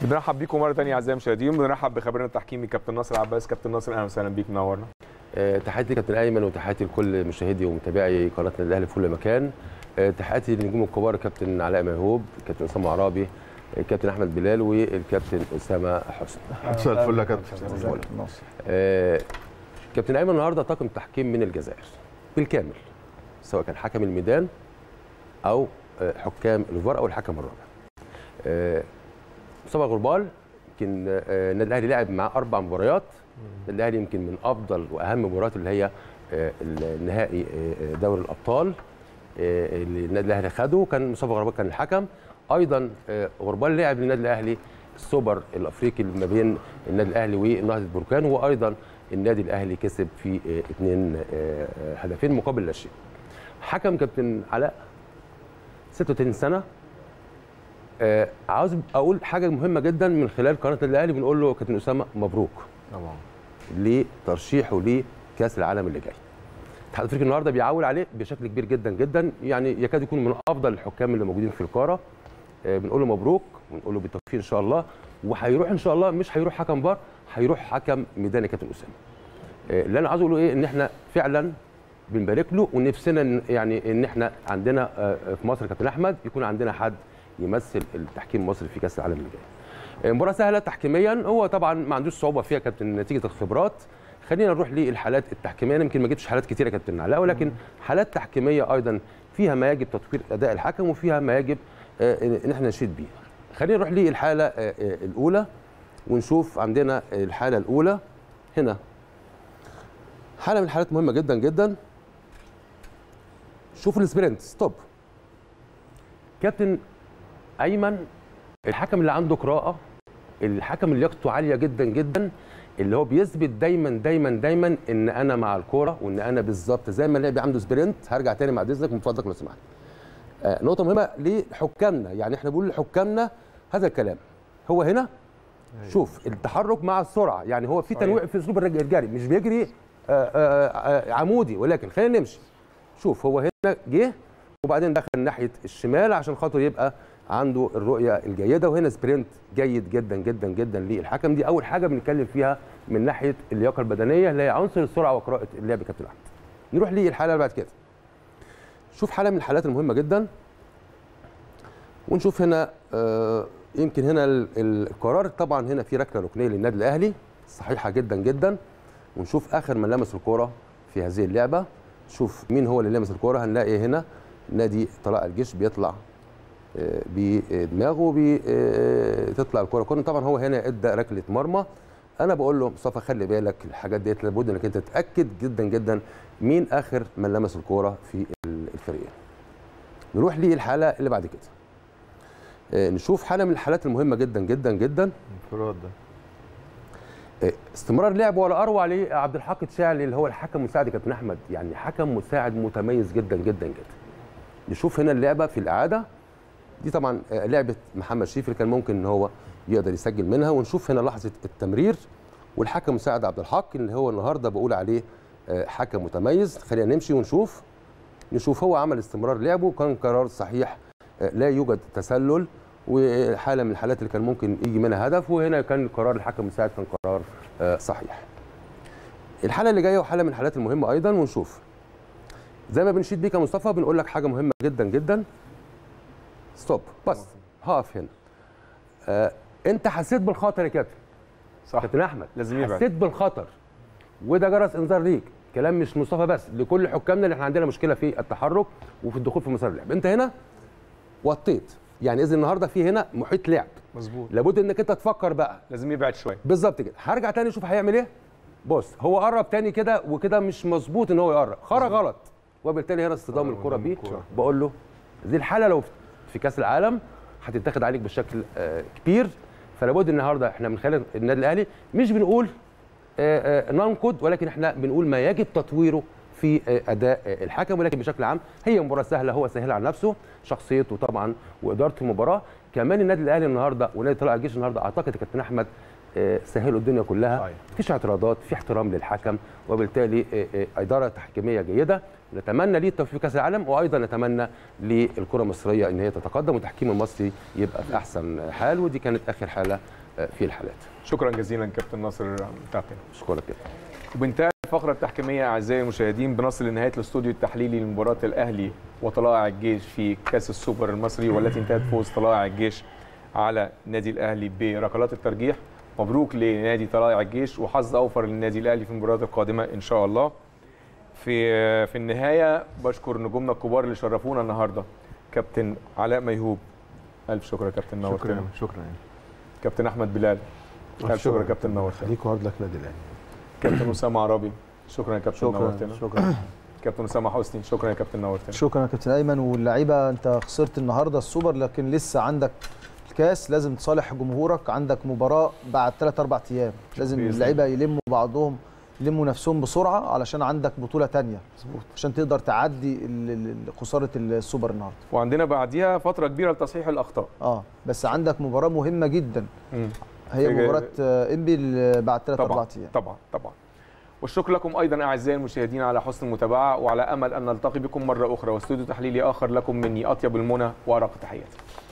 بنرحب بيكم مره ثانيه اعزائي المشاهدين بنرحب بخبيرنا التحكيمي كابتن ناصر عباس كابتن ناصر اهلا وسهلا بيك منورنا آه، تحياتي لكابتن ايمن وتحياتي لكل مشاهدي ومتابعي قناه النادي الاهلي في كل مكان آه، تحياتي للنجوم الكبار الكابتن علاء ميهوب الكابتن اسامه عرابي الكابتن احمد بلال والكابتن اسامه حسني مساء الفل يا كابتن آه، كابتن ايمن النهارده طاقم تحكيم من الجزائر بالكامل سواء كان حكم الميدان او آه، حكام الفار او الحكم الرابع آه، مصطفى غربال يمكن آه، النادي الاهلي لعب معاه اربع مباريات النادي الاهلي يمكن من افضل واهم المباريات اللي هي آه، النهائي آه، دوري الابطال آه، اللي النادي الاهلي خده كان مصطفى غربال كان الحكم ايضا آه، غربال لعب للنادي الاهلي السوبر الافريقي اللي ما بين النادي الاهلي ونهضه بركان وايضا النادي الاهلي كسب في آه، اثنين آه، آه، هدفين مقابل لا شيء حكم كابتن علاء 36 سنه آه، عاوز اقول حاجه مهمه جدا من خلال قناه النادي الاهلي بنقول له كابتن اسامه مبروك طبعا لترشيحه لكاس العالم اللي جاي. الاتحاد الافريقي النهارده بيعول عليه بشكل كبير جدا جدا يعني يكاد يكون من افضل الحكام اللي موجودين في القاره. آه، بنقول له مبروك ونقول له بالتوفيق ان شاء الله وهيروح ان شاء الله مش هيروح حكم بار هيروح حكم ميداني كابتن اسامه. آه، اللي انا عاوز اقوله ايه ان احنا فعلا بنبارك له ونفسنا إن- يعني ان احنا عندنا آه، في مصر كابتن احمد يكون عندنا حد يمثل التحكيم المصري في كاس العالم اللي جاي. مباراه سهله تحكيميا هو طبعا ما عندوش صعوبه فيها كابتن نتيجه الخبرات خلينا نروح للحالات التحكيميه انا يمكن ما جبتش حالات كتيره كابتن علاء ولكن حالات تحكيميه ايضا فيها ما يجب تطوير اداء الحكم وفيها ما يجب آه، ان احنا نشيد بيه خلينا نروح للحاله آه، آه، الاولى ونشوف عندنا الحاله الاولى هنا حاله من الحالات مهمه جدا جدا شوفوا السبرنت ستوب كابتن ايمن الحكم اللي عنده قراءه الحكم اللي لياقته عاليه جدا جدا اللي هو بيثبت دايما دايما دايما ان انا مع الكوره وان انا بالظبط زي ما اللاعب عنده سبرنت هرجع تاني مع اذنك من فضلك لو سمحت آه نقطه مهمه لحكامنا يعني احنا بنقول لحكامنا هذا الكلام هو هنا شوف التحرك مع السرعه يعني هو في تنويع في اسلوب الرج- الجري مش بيجري آه آه آه عمودي ولكن خلينا نمشي شوف هو هنا جه وبعدين دخل ناحيه الشمال عشان خاطر يبقى عنده الرؤيه الجيده وهنا سبرنت جيد جدا جدا جدا للحكم دي اول حاجه بنتكلم فيها من ناحيه اللياقه البدنيه اللي هي عنصر السرعه وقراءه اللعب كابتن احمد نروح للحاله اللي بعد كده شوف حاله من الحالات المهمه جدا ونشوف هنا آه يمكن هنا ال- ال- القرار طبعا هنا في ركله ركنيه للنادي الاهلي صحيحه جدا جدا ونشوف اخر من لمس الكره في هذه اللعبه شوف مين هو اللي لمس الكره هنلاقي هنا نادي طلائع الجيش بيطلع آه، بدماغه بي- آه، تطلع الكره كنا طبعا هو هنا ادى ركله مرمى انا بقول له مصطفى خلي بالك الحاجات ديت لابد انك انت تتاكد جدا جدا مين اخر من لمس الكوره في ال- الفريقين نروح للحاله اللي بعد كده آه، نشوف حاله من الحالات المهمه جدا جدا جدا انفراد ده آه، استمرار لعب ولا اروع لعبد الحق تشاعلي اللي هو الحكم المساعد يا كابتن احمد يعني حكم مساعد متميز جدا جدا جدا نشوف هنا اللعبه في الاعاده دي طبعا آه، لعبه محمد شريف اللي كان ممكن ان هو يقدر يسجل منها ونشوف هنا لحظه التمرير والحكم مساعد عبد الحق اللي هو النهارده بقول عليه آه، حكم متميز خلينا نمشي ونشوف نشوف هو عمل استمرار لعبه كان قرار صحيح آه، لا يوجد تسلل وحاله من الحالات اللي كان ممكن يجي منها هدف وهنا كان قرار الحكم المساعد كان قرار آه، صحيح الحاله اللي جايه وحاله من الحالات المهمه ايضا ونشوف زي ما بنشيد بيك يا مصطفى بنقول لك حاجه مهمه جدا جدا ستوب بس هقف هنا آه انت حسيت بالخطر يا كابتن صح كابتن احمد لازم يبعد. حسيت بالخطر وده جرس انذار ليك كلام مش مصطفى بس لكل حكامنا اللي احنا عندنا مشكله في التحرك وفي الدخول في مسار اللعب انت هنا وطيت يعني اذا النهارده في هنا محيط لعب مظبوط لابد انك انت تفكر بقى لازم يبعد شويه بالظبط كده هرجع تاني اشوف هيعمل ايه بص هو قرب تاني كده وكده مش مظبوط ان هو يقرب خرج غلط وبالتالي هنا اصطدام الكره بيه بقول له دي الحاله لو في كاس العالم هتتاخد عليك بشكل آه، كبير فلابد النهارده احنا من خلال النادي الاهلي مش بنقول آه، آه، ننقد ولكن احنا بنقول ما يجب تطويره في آه، اداء آه، الحكم ولكن بشكل عام هي مباراه سهله هو سهل على نفسه شخصيته طبعا واداره المباراه كمان النادي الاهلي النهارده ونادي طلائع الجيش النهارده اعتقد يا كابتن احمد آه، سهلوا الدنيا كلها صحيح. مفيش اعتراضات في احترام للحكم وبالتالي آه، آه، اداره تحكيميه جيده نتمنى ليه التوفيق في كاس العالم وايضا نتمنى للكره المصريه ان هي تتقدم والتحكيم المصري يبقى في احسن حال ودي كانت اخر حاله آه، في الحالات شكرا جزيلا كابتن ناصر متعبتنا اشكرك جدا وبانتهاء الفقرة التحكيمية أعزائي المشاهدين بنصل لنهاية الاستوديو التحليلي لمباراة الأهلي وطلائع الجيش في كأس السوبر المصري والتي انتهت فوز طلائع الجيش على نادي الأهلي بركلات الترجيح مبروك لنادي طلائع الجيش وحظ أوفر للنادي الأهلي في المباريات القادمة إن شاء الله في في النهاية بشكر نجومنا الكبار اللي شرفونا النهاردة كابتن علاء ميهوب ألف شكر يا كابتن نورتنا شكرا شكرا كابتن أحمد بلال ألف شكر يا كابتن نورتنا خليك وهارد لك نادي الاهلي كابتن أسامة عرابي شكرا يا كابتن شكرا نورتنا شكرا كابتن اسامه حسني شكرا يا كابتن نورتنا شكرا يا كابتن ايمن واللعيبه انت خسرت النهارده السوبر لكن لسه عندك الكاس لازم تصالح جمهورك عندك مباراه بعد 3 4 ايام لازم بإذن اللعيبه يلموا بعضهم يلموا نفسهم بسرعه علشان عندك بطوله تانية عشان تقدر تعدي ال- ال- خساره السوبر النهارده وعندنا بعديها فتره كبيره لتصحيح الاخطاء اه بس عندك مباراه مهمه جدا مم. هي في- مباراه آه، انبي ال- بعد 3 طبعا 4 ايام طبعا طبعا والشكر لكم ايضا اعزائي المشاهدين على حسن المتابعه وعلى امل ان نلتقي بكم مره اخرى واستوديو تحليلي اخر لكم مني اطيب المنى وارق تحياتي